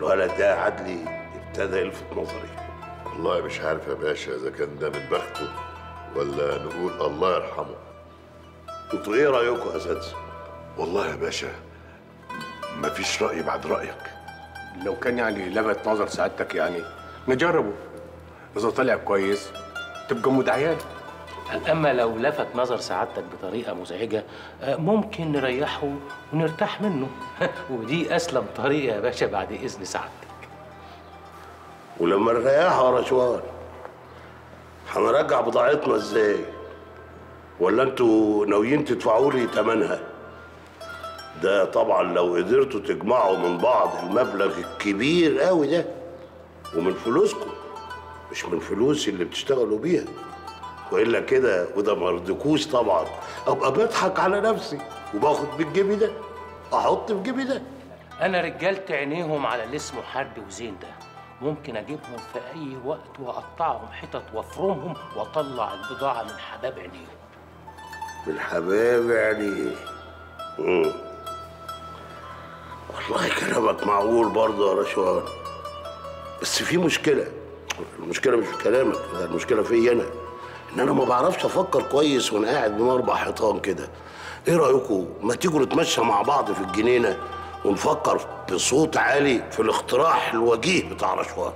الولد ده عدلي ابتدى يلفت نظري والله مش عارف يا باشا اذا كان ده من بخته ولا نقول الله يرحمه انتوا ايه رايكم يا اساتذه والله يا باشا مفيش راي بعد رايك لو كان يعني لفت نظر سعادتك يعني نجربه اذا طلع كويس تبقى مدعيان اما لو لفت نظر سعادتك بطريقه مزعجه آه، ممكن نريحه ونرتاح منه ودي اسلم طريقه يا باشا بعد اذن سعادتك ولما نريحه يا رشوان هنرجع بضاعتنا ازاي ولا انتوا ناويين تدفعوا لي ثمنها ده طبعا لو قدرتوا تجمعوا من بعض المبلغ الكبير قوي ده ومن فلوسكم مش من فلوسي اللي بتشتغلوا بيها والا كده وده ما يرضيكوش طبعا ابقى بضحك على نفسي وباخد من جيبي ده احط في جيبي ده انا رجالت عينيهم على اللي اسمه حرب وزين ده ممكن اجيبهم في اي وقت واقطعهم حتت وافرمهم واطلع البضاعه من حباب عينيهم من حباب يعني مم. والله كلامك معقول برضه يا رشوان بس في مشكلة المشكلة مش في كلامك ده المشكلة فيا أنا إن أنا ما بعرفش أفكر كويس وأنا قاعد بين أربع حيطان كده إيه رأيكم ما تيجوا نتمشى مع بعض في الجنينة ونفكر بصوت عالي في الاقتراح الوجيه بتاع رشوان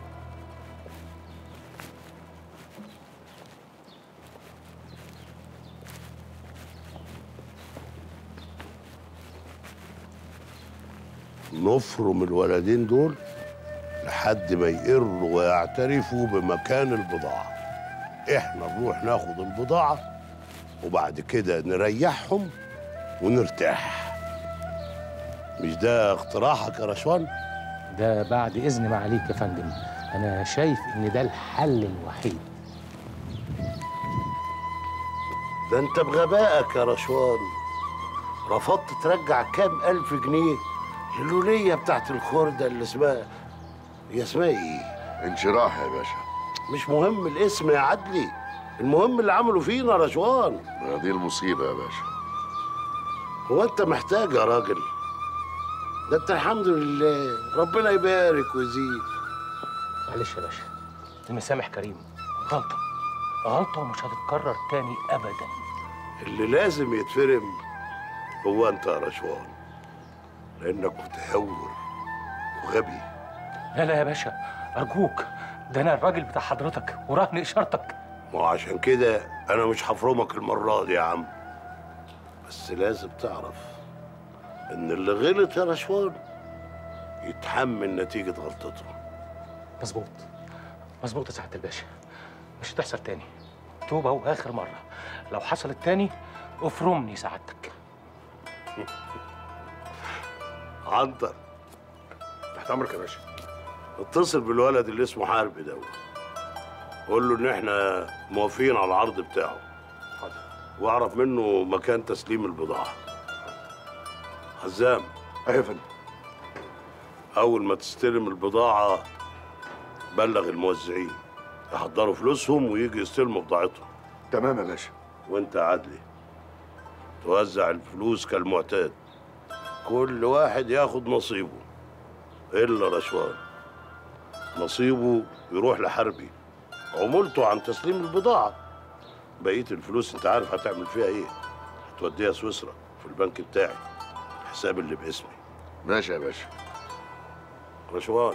نفرم الولدين دول لحد ما يقروا ويعترفوا بمكان البضاعة احنا نروح ناخد البضاعة وبعد كده نريحهم ونرتاح مش ده اقتراحك يا رشوان؟ ده بعد اذن معاليك يا فندم انا شايف ان ده الحل الوحيد ده انت بغبائك يا رشوان رفضت ترجع كام ألف جنيه اللولية بتاعت الخردة اللي اسمها هي اسمها ايه؟ انشراح يا باشا مش مهم الاسم يا عدلي المهم اللي عملوا فينا يا رشوان ما دي المصيبه يا باشا هو انت محتاج يا راجل ده انت الحمد لله ربنا يبارك ويزيد معلش يا باشا المسامح كريم غلطه غلطه ومش هتتكرر تاني ابدا اللي لازم يتفرم هو انت يا رشوان لانك متهور وغبي لا لا يا باشا ارجوك ده انا الراجل بتاع حضرتك ورهن اشارتك ما هو عشان كده انا مش هفرمك المره دي يا عم بس لازم تعرف ان اللي غلط يا رشوان يتحمل نتيجه غلطته مظبوط مظبوط يا سعاده الباشا مش هتحصل تاني توبه واخر مره لو حصلت تاني افرمني سعادتك عنتر تحت امرك يا باشا اتصل بالولد اللي اسمه حرب ده قول له ان احنا موافقين على العرض بتاعه حاضر واعرف منه مكان تسليم البضاعه حزام ايوه يا فندم اول ما تستلم البضاعه بلغ الموزعين يحضروا فلوسهم ويجي يستلموا بضاعتهم تمام يا باشا وانت يا عدلي توزع الفلوس كالمعتاد كل واحد ياخد نصيبه الا رشوان نصيبه يروح لحربي عمولته عن تسليم البضاعه بقيه الفلوس انت عارف هتعمل فيها ايه هتوديها سويسرا في البنك بتاعي الحساب اللي باسمي ماشي يا باشا رشوان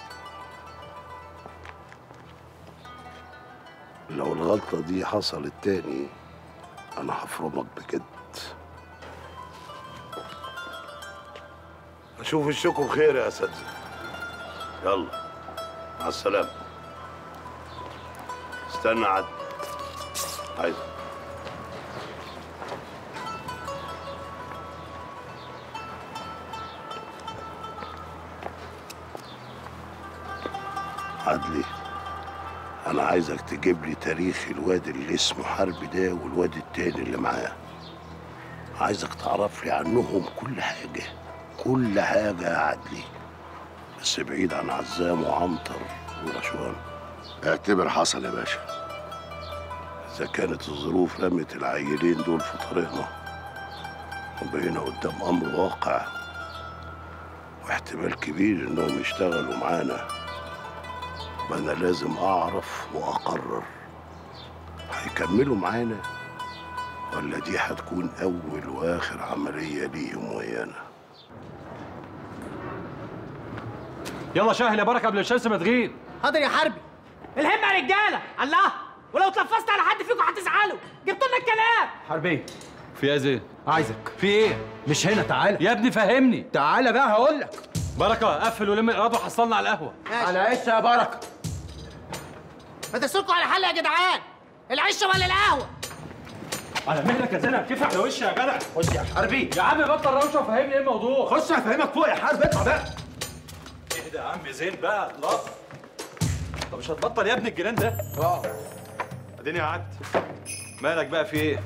لو الغلطة دي حصلت تاني أنا هفرمك بجد أشوف الشكم خير يا أساتذة يلا مع السلامة استنى عد عايز عدلي انا عايزك تجيب لي تاريخ الواد اللي اسمه حرب ده والواد التاني اللي معاه عايزك تعرف لي عنهم كل حاجة كل حاجة يا عدلي بس بعيد عن عزام وعنتر ورشوان اعتبر حصل يا باشا إذا كانت الظروف رمت العيلين دول في طريقنا وبقينا قدام أمر واقع واحتمال كبير انهم يشتغلوا معانا ما انا لازم اعرف واقرر هيكملوا معانا ولا دي هتكون اول واخر عمليه ليهم ويانا يلا شاهل يا بركه قبل الشمس ما تغيب حاضر يا حربي الهمة يا رجالة الله ولو اتلفظت على حد فيكم هتزعلوا جبتوا لنا الكلام حربي في ايه زين عايزك في ايه مش هنا تعالى يا ابني فهمني تعالى بقى هقول لك بركه قفل ولم الايراد وحصلنا على القهوه على عيش يا بركه ما تسلكوا على حل يا جدعان العشه ولا القهوه على مهلك يا زينب كيف على وشي يا جدع خش يا حربي يا عم بطل روشه وفهمني ايه الموضوع خش هفهمك فوق يا حرب اطلع بقى اهدى يا عم زين بقى خلاص طب مش هتبطل يا ابني الجنان ده اه اديني قعدت مالك بقى في ايه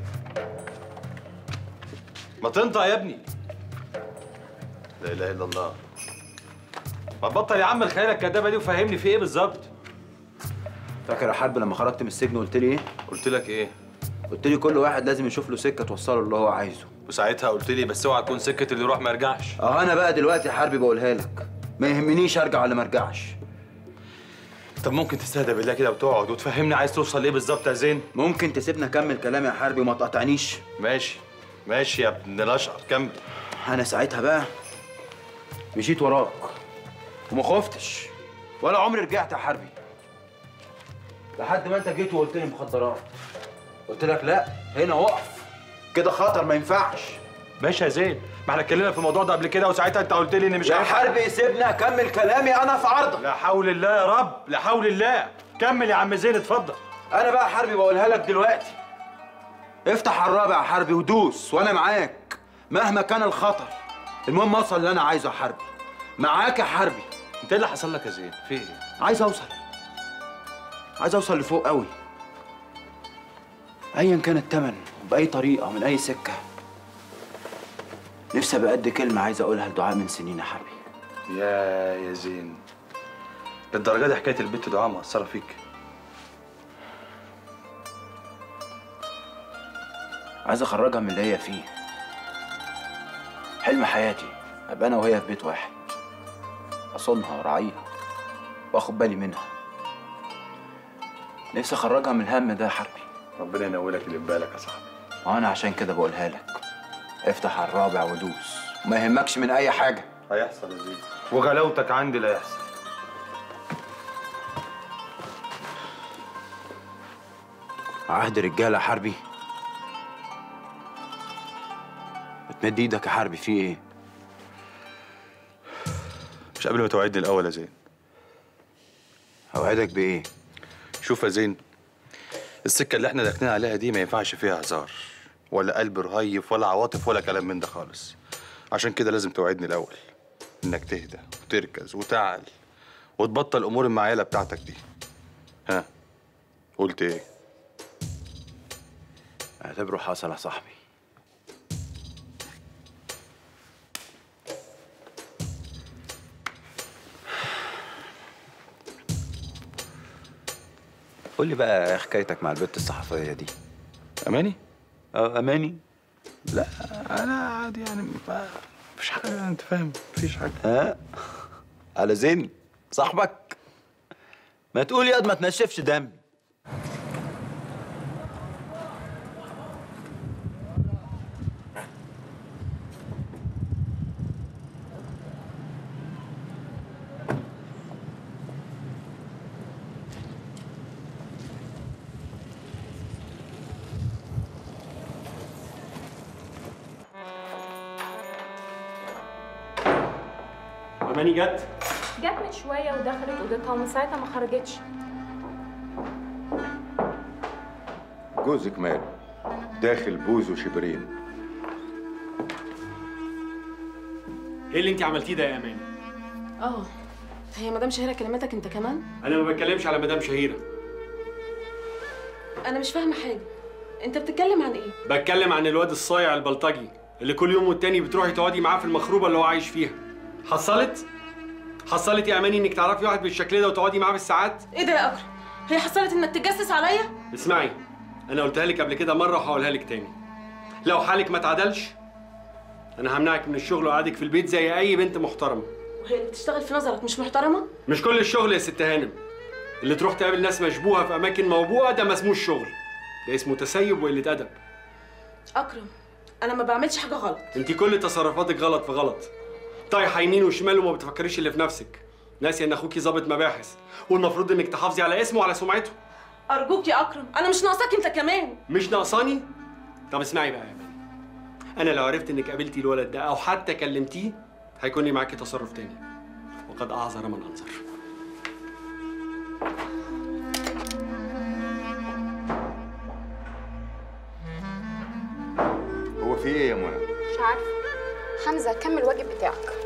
ما تنطق يا ابني لا اله الا الله ما تبطل يا عم الخيال الكدابه دي وفهمني في ايه بالظبط فاكر يا حرب لما خرجت من السجن قلت لي ايه؟ قلت لك ايه قلت لي كل واحد لازم يشوف له سكه توصله اللي هو عايزه وساعتها قلت لي بس اوعى تكون سكه اللي يروح ما يرجعش اه انا بقى دلوقتي يا حربي بقولها لك ما يهمنيش ارجع ولا ما ارجعش طب ممكن تستهدى بالله كده وتقعد وتفهمني عايز توصل لايه بالظبط يا زين ممكن تسيبني اكمل كلامي يا حربي وما تقاطعنيش ماشي ماشي يا ابن الاشقر كمل انا ساعتها بقى مشيت وراك وما خفتش ولا عمري رجعت يا حربي لحد ما انت جيت وقلت لي مخدرات قلت لك لا هنا اقف كده خطر ما ينفعش ماشي يا زين ما احنا اتكلمنا في الموضوع ده قبل كده وساعتها انت قلت لي ان مش يا عارف حربي سيبني اكمل كلامي انا في عرضك لا حول الله يا رب لا حول الله كمل يا عم زين اتفضل انا بقى حربي بقولها لك دلوقتي افتح على الرابع يا حربي ودوس وانا معاك مهما كان الخطر المهم اوصل اللي انا عايزه يا حربي معاك يا حربي انت ايه اللي حصل لك يا زين في ايه عايز اوصل عايز اوصل لفوق قوي ايا كان التمن وباي طريقه ومن اي سكه نفسي ابقى قد كلمه عايز اقولها لدعاء من سنين يا حربي يا يا زين للدرجه دي حكايه البت دعاء مأثره فيك عايز اخرجها من اللي هي فيه حلم حياتي ابقى انا وهي في بيت واحد اصونها وراعيها واخد بالي منها نفسي اخرجها من الهم ده يا حربي ربنا ينولك اللي في بالك يا صاحبي وانا عشان كده بقولها لك افتح على الرابع ودوس وما يهمكش من اي حاجه هيحصل يا زين وغلاوتك عندي لا يحصل عهد رجاله حربي بتمد ايدك يا حربي في ايه مش قبل ما توعدني الاول يا زين اوعدك بايه شوف يا زين السكه اللي احنا داخلين عليها دي ما ينفعش فيها هزار ولا قلب رهيف ولا عواطف ولا كلام من ده خالص عشان كده لازم توعدني الاول انك تهدى وتركز وتعل وتبطل الامور المعيله بتاعتك دي ها قلت ايه اعتبره حصل يا صاحبي قول لي بقى إيه حكايتك مع البت الصحفيه دي اماني اه اماني لا انا عادي يعني ما مفيش حاجه انت فاهم مفيش حاجه ها على زين صاحبك ما تقول ياض ما تنشفش دم أماني جت جت من شوية ودخلت أوضتها ومن ساعتها ما خرجتش جوزك ماله داخل بوز وشبرين إيه اللي أنت عملتيه ده يا أماني؟ اه هي مدام شهيرة كلمتك انت كمان؟ أنا ما بتكلمش على مدام شهيرة انا مش فاهمة حاجة انت بتتكلم عن ايه؟ بتكلم عن الواد الصايع البلطجي اللي كل يوم والتاني بتروحي تقعدي معاه في المخروبة اللي هو عايش فيها حصلت؟ حصلت يا أماني إنك تعرفي واحد بالشكل ده وتقعدي معاه بالساعات؟ ايه ده يا اكرم؟ هي حصلت انك تتجسس عليا؟ اسمعي أنا قلتها لك قبل كده مرة وهقولها لك تاني لو حالك ما اتعدلش أنا همنعك من الشغل وأقعدك في البيت زي أي بنت محترمة وهي اللي بتشتغل في نظرك مش محترمه مش كل الشغل يا ست هانم اللي تروح تقابل ناس مشبوهه في اماكن موبوءه ده ما اسموش شغل ده اسمه تسيب وقله ادب اكرم انا ما بعملش حاجه غلط انت كل تصرفاتك غلط في غلط طايحه يمين وشمال وما بتفكريش اللي في نفسك ناسي ان اخوكي ضابط مباحث والمفروض انك تحافظي على اسمه وعلى سمعته ارجوك يا اكرم انا مش ناقصاك انت كمان مش ناقصاني طب اسمعي بقى يا بني انا لو عرفت انك قابلتي الولد ده او حتى كلمتيه هيكون لي معاكي تصرف تاني وقد اعذر من انظر هو في ايه يا منى مش عارفه حمزه كمل الواجب بتاعك